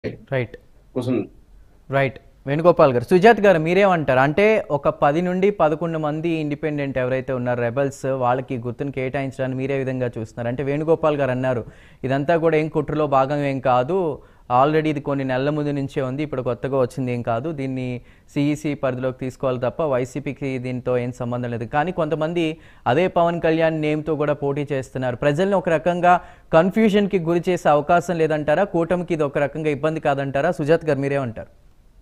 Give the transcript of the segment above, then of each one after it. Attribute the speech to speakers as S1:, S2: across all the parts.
S1: Right
S2: కోసం
S1: right Venugopal గారు సుజాత్ గారు మీరేమంటారు అంటే ఒక పది నుండి పదకొండు మంది ఇండిపెండెంట్ ఎవరైతే ఉన్నారో రెబల్స్ వాళ్ళకి గుర్తును కేటాయించడానికి మీరే విధంగా చూస్తున్నారు అంటే వేణుగోపాల్ గారు అన్నారు ఇదంతా కూడా ఏం కుట్రలో భాగం ఏం కాదు ఆల్రెడీ ఇది కొన్ని నెలల ముందు నుంచే ఉంది ఇప్పుడు కొత్తగా వచ్చింది ఏం కాదు దీన్ని సిఈసి పరిధిలోకి తీసుకోవాలి తప్ప వైసీపీకి దీంతో ఏం సంబంధం లేదు కానీ కొంతమంది అదే పవన్ కళ్యాణ్ నేమ్తో కూడా పోటీ చేస్తున్నారు ప్రజల్ని ఒక రకంగా కన్ఫ్యూజన్కి గురి చేసే అవకాశం లేదంటారా కూటమికి ఇది ఒక రకంగా ఇబ్బంది కాదంటారా సుజాత్ గారు మీరేమంటారు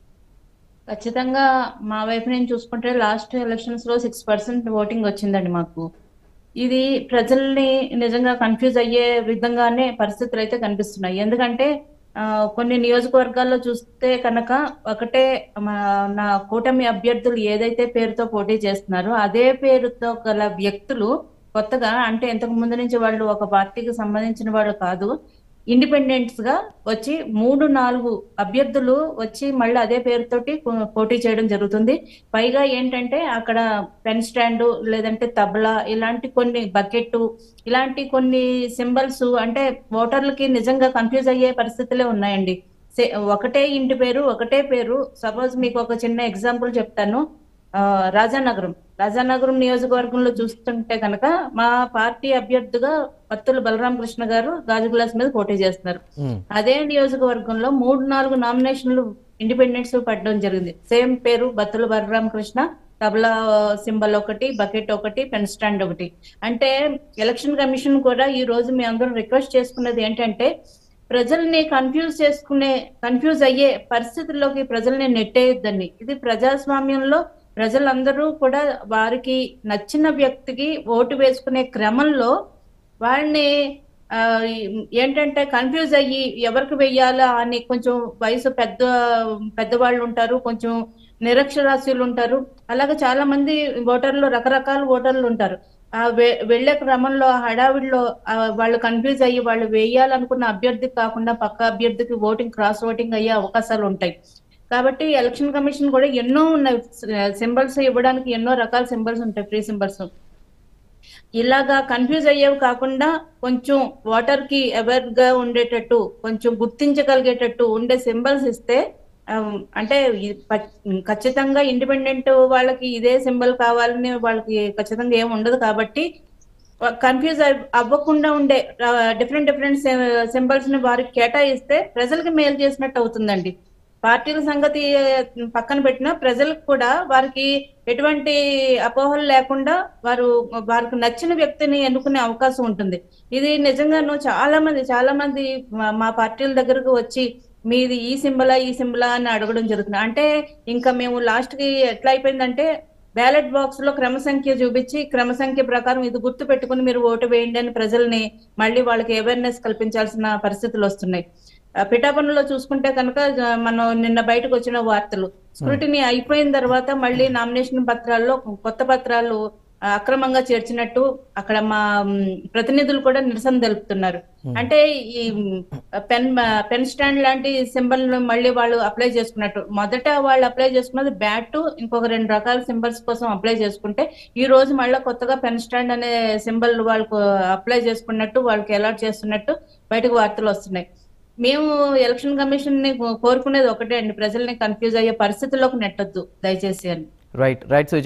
S3: ఖచ్చితంగా మా వైపు నేను చూసుకుంటే లాస్ట్ ఎలక్షన్స్ లో సిక్స్ పర్సెంట్ ఓటింగ్ వచ్చిందండి మాకు ఇది ప్రజల్ని నిజంగా కన్ఫ్యూజ్ అయ్యే విధంగానే పరిస్థితులు అయితే కనిపిస్తున్నాయి ఎందుకంటే ఆ, కొన్ని నియోజకవర్గాల్లో చూస్తే కనుక ఒకటే మా- నా కూటమి అభ్యర్థులు ఏదైతే పేరుతో పోటీ చేస్తున్నారో అదే పేరుతో గల వ్యక్తులు కొత్తగా అంటే ఇంతకు ముందు నుంచి వాళ్ళు ఒక పార్టీకి సంబంధించిన వాళ్ళు కాదు ఇండిపెండెంట్స్ గా వచ్చి మూడు నాలుగు అభ్యర్థులు వచ్చి మళ్ళీ అదే పేరుతోటి పో- పోటీ చేయడం జరుగుతుంది పైగా ఏంటంటే అక్కడ పెన్ స్టాండ్ లేదంటే తబలా ఇలాంటి కొన్ని బకెట్ ఇలాంటి కొన్ని సింబల్స్ అంటే ఓటర్లకి నిజంగా కన్ఫ్యూజ్ అయ్యే పరిస్థితులే ఉన్నాయండి సే- ఒకటే ఇంటి పేరు ఒకటే పేరు సపోజ్ మీకు ఒక చిన్న ఎగ్జాంపుల్ చెప్తాను ఆ, రాజానగరం రాజానగరం నియోజకవర్గంలో చూస్తుంటే కనుక మా పార్టీ అభ్యర్థిగా పత్తుల బలరామకృష్ణ గారు గాజు గ్లాస్ మీద పోటీ చేస్తున్నారు
S1: మ్మ్.
S3: అదే నియోజకవర్గంలో మూడు నాలుగు నామినేషన్లు ఇండిపెండెంట్స్ పడడం జరిగింది సేమ్ పేరు బత్తుల బలరామకృష్ణ తబలా సింబల్ ఒకటి బకెట్ ఒకటి పెన్ స్టాండ్ ఒకటి అంటే ఎలక్షన్ కమిషన్ కూడా ఈ రోజు మీ అందరం రిక్వెస్ట్ చేసుకున్నది ఏంటంటే ప్రజల్ని కన్ఫ్యూజ్ చేసుకునే కన్ఫ్యూజ్ అయ్యే పరిస్థితుల్లోకి ప్రజల్ని నెట్టేయొద్దని ఇది ప్రజాస్వామ్యంలో ప్రజలందరూ కూడా వారికి నచ్చిన వ్యక్తికి ఓటు వేసుకునే క్రమంలో వాళ్ళని ఆ, ఏంటంటే కన్ఫ్యూజ్ అయ్యి ఎవరికి వెయ్యాలా అని కొంచెం వయసు పెద్ద పెద్దవాళ్ళు ఉంటారు కొంచెం నిరక్షరాస్యులు ఉంటారు అలాగే చాలా మంది ఓటర్లు రకరకాల ఓటర్లు ఉంటారు ఆ వె- వెళ్లే క్రమంలో ఆ హడావిడిలో ఆ, వాళ్ళు కన్ఫ్యూజ్ అయ్యి వాళ్ళు వేయాలనుకున్న అభ్యర్థికి కాకుండా పక్క అభ్యర్థికి ఓటింగ్ క్రాస్ ఓటింగ్ అయ్యే అవకాశాలు ఉంటాయి కాబట్టి ఎలక్షన్ కమిషన్ కూడా ఎన్నో ఉన్నాయి సింబల్స్ ఇవ్వడానికి ఎన్నో రకాల సింబల్స్ ఉంటాయి ఫ్రీ సింబల్స్ ఇలాగా కన్ఫ్యూజ్ అయ్యేవి కాకుండా కొంచెం ఓటర్ కి అవేర్ గా ఉండేటట్టు కొంచెం గుర్తించగలిగేటట్టు ఉండే సింబల్స్ ఇస్తే ఆ, అంటే ఈ ప- ఖచ్చితంగా ఇండిపెండెంట్ వాళ్ళకి ఇదే సింబల్ కావాలని వాళ్ళకి ఖచ్చితంగా ఏమి ఉండదు కాబట్టి కన్ఫ్యూజ్ అవ్వకుండా ఉండే డిఫరెంట్ డిఫరెంట్ సింబల్స్ ని వారికి కేటాయిస్తే ప్రజలకి మేలు చేసినట్టు అవుతుందండి పార్టీల సంగతి పక్కన పెట్టినా ప్రజలకు కూడా వారికి ఎటువంటి అపోహలు లేకుండా వారు వారికి నచ్చిన వ్యక్తిని ఎన్నుకునే అవకాశం ఉంటుంది ఇది నిజంగాను చాలా మంది చాలా మంది మా- మా పార్టీల దగ్గరకు వచ్చి మీది ఈ సింబలా ఈ సింబలా అని అడగడం జరుగుతుంది అంటే ఇంకా మేము లాస్ట్ కి ఎట్లా అయిపోయిందంటే బ్యాలెట్ బాక్స్ లో క్రమ సంఖ్య చూపించి క్రమ సంఖ్య ప్రకారం ఇది గుర్తు పెట్టుకుని మీరు ఓటు వేయండి అని ప్రజల్ని మళ్ళీ వాళ్ళకి అవేర్నెస్ కల్పించాల్సిన పరిస్థితులు వస్తున్నాయి ఆ, పిఠాపురంలో చూసుకుంటే కనుక ఆ, మనం నిన్న బయటకు వచ్చిన వార్తలు స్క్రూటినీ అయిపోయిన తర్వాత మళ్ళీ నామినేషన్ పత్రాల్లో కొత్త పత్రాలు ఆ, అక్రమంగా చేర్చినట్టు అక్కడ మా మ్, ప్రతినిధులు కూడా నిరసన తెలుపుతున్నారు అంటే ఈ మ్, పెన్ పెన్ స్టాండ్ లాంటి సింబల్ మళ్ళీ వాళ్ళు అప్లై చేసుకున్నట్టు మొదట వాళ్ళు అప్లై చేసుకున్నది బ్యాట్ ఇంకొక రెండు రకాల సింబల్స్ కోసం అప్లై చేసుకుంటే ఈ రోజు మళ్ళీ కొత్తగా పెన్ స్టాండ్ అనే సింబల్ వాళ్ళకు అప్లై చేసుకున్నట్టు వాళ్ళకి అలాట్ చేస్తున్నట్టు బయటకు వార్తలు వస్తున్నాయి మేము ఎలక్షన్ కమిషన్ ని కోరుకునేది ఒకటే అండి ప్రజల్ని కన్ఫ్యూజ్ అయ్యే పరిస్థితుల్లోకి నెట్టొద్దు దయచేసి అని
S1: రైట్ రైట్ సుజాత్